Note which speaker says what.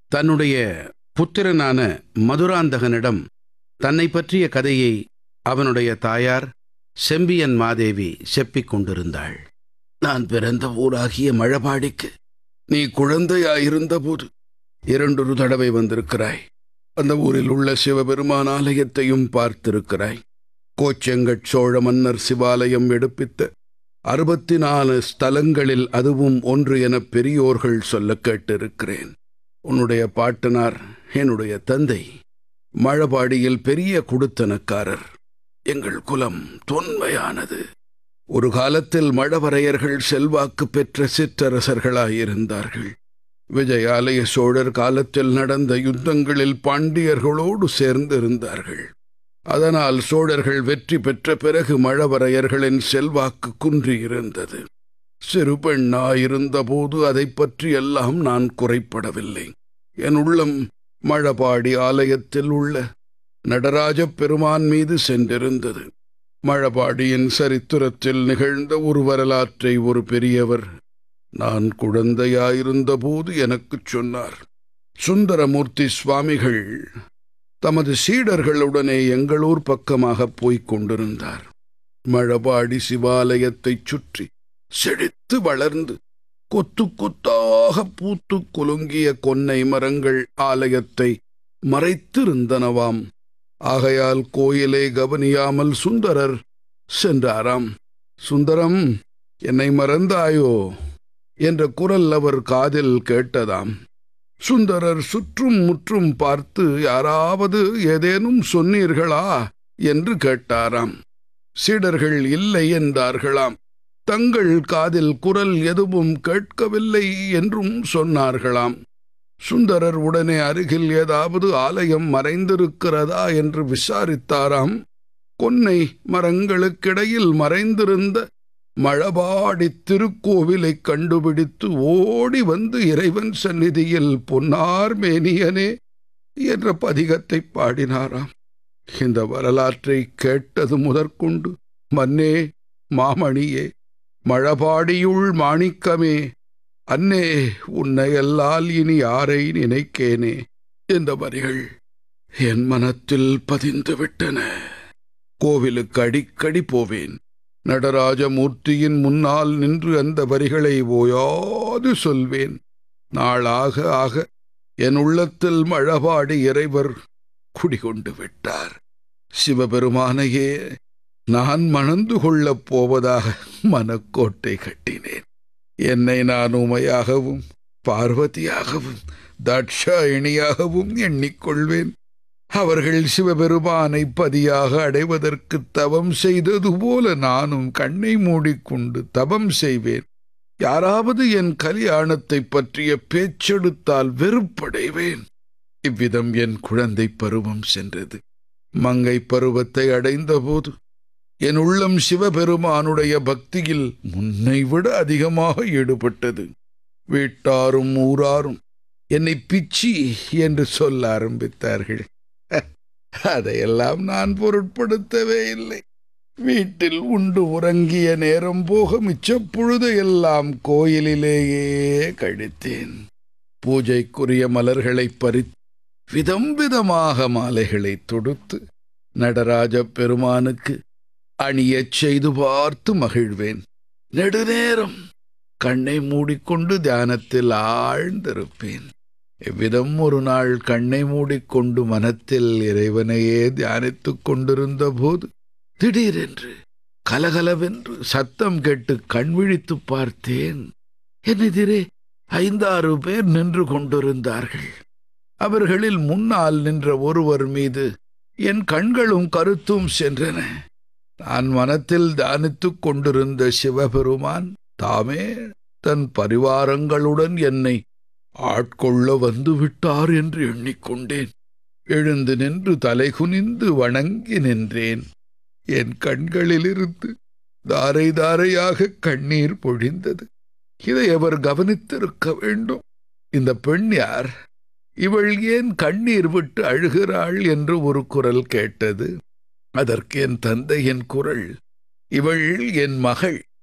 Speaker 1: தன்னுடைய புத்திரனான மதுராந்தகனிடம் தன்னை பற்றிய கதையை அவனுடைய தாயார் செம்பியன் மாதேவி செப்பிக் கொண்டிருந்தாள் நான் பிறந்த ஊராகிய மழபாடிக்கு நீ குழந்தையாயிருந்தபோது இரண்டொரு தடவை வந்திருக்கிறாய் அந்த ஊரில் உள்ள சிவபெருமான் ஆலயத்தையும் பார்த்திருக்கிறாய் கோச்செங்கட் சோழ மன்னர் சிவாலயம் எடுப்பித்த அறுபத்தி நாலு ஸ்தலங்களில் அதுவும் ஒன்று என பெரியோர்கள் சொல்ல கேட்டிருக்கிறேன் உன்னுடைய பாட்டனார் என்னுடைய தந்தை மழபாடியில் பெரிய குடுத்தனக்காரர் எங்கள் குலம் தொன்மையானது ஒரு காலத்தில் மழவரையர்கள் செல்வாக்கு பெற்ற சிற்றரசர்களாயிருந்தார்கள் விஜயாலய சோழர் காலத்தில் நடந்த யுத்தங்களில் பாண்டியர்களோடு சேர்ந்திருந்தார்கள் அதனால் சோழர்கள் வெற்றி பெற்ற பிறகு மழவரையர்களின் செல்வாக்கு குன்றியிருந்தது சிறு பெண்ணாயிருந்தபோது அதை பற்றி எல்லாம் நான் குறைப்படவில்லை என் உள்ளம் மழபாடி ஆலயத்தில் உள்ள நடராஜப் பெருமான் மீது சென்றிருந்தது மழபாடியின் சரித்திரத்தில் நிகழ்ந்த ஒரு வரலாற்றை ஒரு பெரியவர் நான் குழந்தையாயிருந்தபோது எனக்குச் சொன்னார் சுந்தரமூர்த்தி சுவாமிகள் தமது சீடர்களுடனே எங்களூர் பக்கமாக போய்க் கொண்டிருந்தார் மழபாடி சிவாலயத்தைச் சுற்றி செழித்து வளர்ந்து கொத்து கொத்தாக பூத்து குலுங்கிய கொன்னை மரங்கள் ஆலயத்தை மறைத்திருந்தனவாம் ஆகையால் கோயிலை கவனியாமல் சுந்தரர் சென்றாராம் சுந்தரம் என்னை மறந்தாயோ என்ற குரல் அவர் காதில் கேட்டதாம் சுந்தரர் சுற்றும் முற்றும் பார்த்து யாராவது ஏதேனும் சொன்னீர்களா என்று கேட்டாராம் சீடர்கள் இல்லை என்றார்களாம் தங்கள் காதில் குரல் எதுவும் கேட்கவில்லை என்றும் சொன்னார்களாம் சுந்தரர் உடனே அருகில் ஏதாவது ஆலயம் மறைந்திருக்கிறதா என்று விசாரித்தாராம் கொன்னை மரங்களுக்கிடையில் மறைந்திருந்த மழபாடி திருக்கோவிலைக் கண்டுபிடித்து ஓடி வந்து இறைவன் சந்நிதியில் பொன்னார் மேனியனே என்ற பதிகத்தை பாடினாராம் இந்த வரலாற்றை கேட்டது முதற்கொண்டு மன்னே மாமணியே மழபாடியுள் மாணிக்கமே அன்னே உன்னையல்லால் இனி யாரை நினைக்கேனே இந்த வரிகள் என் மனத்தில் பதிந்து விட்டன கோவிலுக்கு அடிக்கடி போவேன் நடராஜமூர்த்தியின் முன்னால் நின்று அந்த வரிகளை ஓயாது சொல்வேன் நாளாக ஆக என் உள்ளத்தில் மழபாடி இறைவர் குடிகொண்டு விட்டார் சிவபெருமானையே நான் மணந்து கொள்ளப் போவதாக மனக்கோட்டை கட்டினேன் என்னை நான் உமையாகவும் பார்வதியாகவும் தட்சாயிணியாகவும் எண்ணிக்கொள்வேன் அவர்கள் சிவபெருமானை பதியாக அடைவதற்கு தவம் செய்தது போல நானும் கண்ணை மூடிக்கொண்டு தவம் செய்வேன் யாராவது என் கல்யாணத்தை பற்றிய பேச்செடுத்தால் வெறுப்படைவேன் இவ்விதம் என் குழந்தை பருவம் சென்றது மங்கை பருவத்தை அடைந்தபோது என் உள்ளம் சிவபெருமானுடைய பக்தியில் முன்னை விட அதிகமாக ஈடுபட்டது வீட்டாரும் ஊராரும் என்னை பிச்சி என்று சொல்ல ஆரம்பித்தார்கள் அதையெல்லாம் நான் பொருட்படுத்தவே இல்லை வீட்டில் உண்டு உறங்கிய நேரம் போக மிச்சப் பொழுதையெல்லாம் கோயிலிலேயே கழித்தேன் பூஜைக்குரிய மலர்களைப் பறித்து விதம் விதமாக மாலைகளை தொடுத்து நடராஜ பெருமானுக்கு அணியச் செய்து பார்த்து மகிழ்வேன் நெடுநேரம் கண்ணை மூடிக்கொண்டு தியானத்தில் ஆழ்ந்திருப்பேன் இவ்விதம் ஒரு நாள் கண்ணை மூடிக்கொண்டு மனத்தில் இறைவனையே தியானித்துக் கொண்டிருந்த போது திடீரென்று கலகலவென்று சத்தம் கேட்டு கண் விழித்துப் பார்த்தேன் என் எதிரே ஐந்தாறு பேர் நின்று கொண்டிருந்தார்கள் அவர்களில் முன்னால் நின்ற ஒருவர் மீது என் கண்களும் கருத்தும் சென்றன நான் மனத்தில் தியானித்துக் கொண்டிருந்த சிவபெருமான் தாமே தன் பரிவாரங்களுடன் என்னை ஆட்கொள்ள வந்து விட்டார் என்று எண்ணிக்கொண்டேன் எழுந்து நின்று தலைகுனிந்து வணங்கி நின்றேன் என் கண்களிலிருந்து தாரை தாரையாக கண்ணீர் பொழிந்தது இதை அவர் கவனித்திருக்க வேண்டும் இந்த பெண் யார் இவள் ஏன் கண்ணீர் விட்டு அழுகிறாள் என்று ஒரு குரல் கேட்டது அதற்கு என் தந்தையின் குரல் இவள் என் மகள்